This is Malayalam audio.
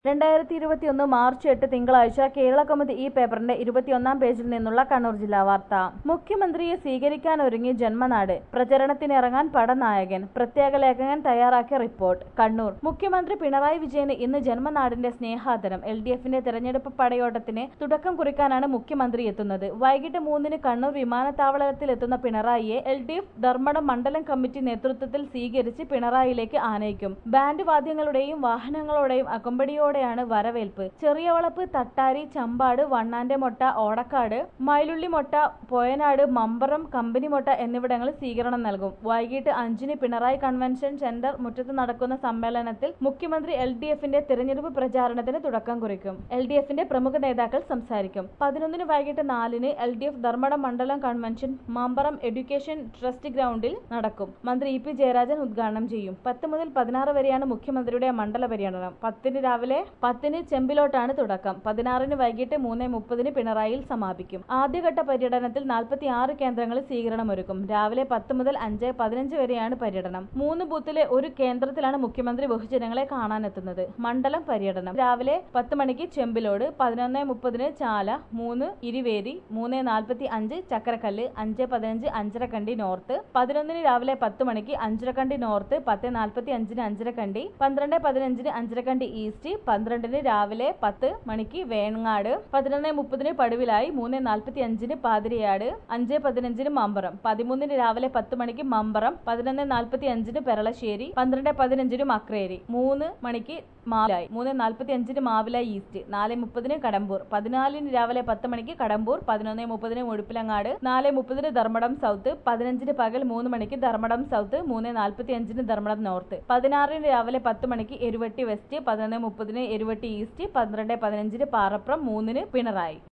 രണ്ടായിരത്തി ഇരുപത്തിയൊന്ന് മാർച്ച് എട്ട് തിങ്കളാഴ്ച കേരള കൗമുദി ഈ പേപ്പറിന്റെ ഇരുപത്തിയൊന്നാം പേജിൽ നിന്നുള്ള കണ്ണൂർ ജില്ലാ വാർത്ത മുഖ്യമന്ത്രിയെ സ്വീകരിക്കാനൊരുങ്ങി ജന്മനാട് പ്രചരണത്തിനിറങ്ങാൻ പടനായകൻ പ്രത്യേക ലേഖകൻ തയ്യാറാക്കിയ റിപ്പോർട്ട് കണ്ണൂർ മുഖ്യമന്ത്രി പിണറായി വിജയന് ഇന്ന് ജന്മനാടിന്റെ സ്നേഹാദരം എൽ ഡി എഫിന്റെ തെരഞ്ഞെടുപ്പ് പടയോട്ടത്തിന് തുടക്കം കുറിക്കാനാണ് മുഖ്യമന്ത്രി എത്തുന്നത് വൈകിട്ട് മൂന്നിന് കണ്ണൂർ വിമാനത്താവളത്തിലെത്തുന്ന പിണറായിയെ എൽ ഡി എഫ് ധർമ്മടം മണ്ഡലം കമ്മിറ്റി നേതൃത്വത്തിൽ സ്വീകരിച്ച് പിണറായിലേക്ക് ആനയിക്കും ബാൻഡ് വാദ്യങ്ങളുടെയും വാഹനങ്ങളുടെയും അകമ്പടിയോടെയാണ് വരവേൽപ്പ് ചെറിയ വളപ്പ് തട്ടാരി ചമ്പാട് വണ്ണാന്റെ മൊട്ട ഓടക്കാട് മയിലുള്ളി മൊട്ട പോയനാട് മമ്പറം കമ്പനി മൊട്ട എന്നിവിടങ്ങളിൽ സ്വീകരണം നൽകും വൈകിട്ട് അഞ്ചിന് പിണറായി കൺവെൻഷൻ സെന്റർ മുറ്റത്ത് നടക്കുന്ന സമ്മേളനത്തിൽ മുഖ്യമന്ത്രി എൽ ഡി എഫിന്റെ തിരഞ്ഞെടുപ്പ് പ്രചാരണത്തിന് തുടക്കം കുറിക്കും എൽ ഡി എഫിന്റെ പ്രമുഖ നേതാക്കൾ സംസാരിക്കും പതിനൊന്നിന് വൈകിട്ട് നാലിന് എൽ ഡി എഫ് ധർമ്മടം മണ്ഡലം കൺവെൻഷൻ മമ്പറം എഡ്യൂക്കേഷൻ ട്രസ്റ്റ് ഗ്രൗണ്ടിൽ നടക്കും മന്ത്രി ഇ പി ജയരാജൻ ഉദ്ഘാടനം ചെയ്യും പത്ത് മുതൽ പതിനാറ് വരെയാണ് മുഖ്യമന്ത്രിയുടെ മണ്ഡല പര്യടനം പത്തിന് രാവിലെ പത്തിന് ചെമ്പിലോട്ടാണ് തുടക്കം പതിനാറിന് വൈകിട്ട് മൂന്ന് മുപ്പതിന് പിണറായിയിൽ സമാപിക്കും ആദ്യഘട്ട പര്യടനത്തിൽ നാൽപ്പത്തി ആറ് കേന്ദ്രങ്ങളിൽ സ്വീകരണമൊരുക്കും രാവിലെ പത്ത് മുതൽ അഞ്ച് പതിനഞ്ച് വരെയാണ് പര്യടനം മൂന്ന് ബൂത്തിലെ ഒരു കേന്ദ്രത്തിലാണ് മുഖ്യമന്ത്രി ബഹുജനങ്ങളെ കാണാനെത്തുന്നത് മണ്ഡലം പര്യടനം രാവിലെ പത്ത് മണിക്ക് ചെമ്പിലോട് പതിനൊന്ന് മുപ്പതിന് ചാല മൂന്ന് ഇരുവേരി മൂന്ന് നാൽപ്പത്തി അഞ്ച് ചക്കരക്കല്ല് അഞ്ച് പതിനഞ്ച് അഞ്ചരക്കണ്ടി നോർത്ത് പതിനൊന്നിന് രാവിലെ പത്ത് മണിക്ക് അഞ്ചരക്കണ്ടി നോർത്ത് പത്ത് നാൽപ്പത്തി അഞ്ചിന് അഞ്ചരക്കണ്ടി പന്ത്രണ്ട് പതിനഞ്ചിന് അഞ്ചരക്കണ്ടി ഈസ്റ്റ് പന്ത്രണ്ടിന് രാവിലെ പത്ത് മണിക്ക് വേങ്ങാട് പതിനൊന്ന് മുപ്പതിന് പടുവിലായി മൂന്ന് നാൽപ്പത്തി അഞ്ചിന് പാതിരിയാട് അഞ്ച് പതിനഞ്ചിന് മമ്പറം പതിമൂന്നിന് രാവിലെ പത്ത് മണിക്ക് മമ്പറം പതിനൊന്ന് നാൽപ്പത്തി അഞ്ചിന് പെരളശ്ശേരി പന്ത്രണ്ട് പതിനഞ്ചിന് മക്രേരി മൂന്ന് മണിക്ക് മാവിലായി മൂന്ന് നാൽപ്പത്തി അഞ്ചിന് മാവിലായി ഈസ്റ്റ് നാല് മുപ്പതിന് കടമ്പൂർ പതിനാലിന് രാവിലെ പത്ത് മണിക്ക് കടമ്പൂർ പതിനൊന്ന് മുപ്പതിന് മുഴുപ്പിലങ്ങാട് നാല് മുപ്പതിന് ധർമ്മടം സൗത്ത് പതിനഞ്ചിന് പകൽ മൂന്ന് മണിക്ക് ധർമ്മടം സൗത്ത് മൂന്ന് നാൽപ്പത്തി അഞ്ചിന് ധർമ്മടം നോർത്ത് പതിനാറിന് രാവിലെ പത്ത് മണിക്ക് എരുവട്ടി വെസ്റ്റ് പതിനൊന്ന് മുപ്പതിന് എരുവട്ടി ഈസ്റ്റ് പന്ത്രണ്ട് പതിനഞ്ചിന് പാറപ്രം മൂന്നിന് പിണറായി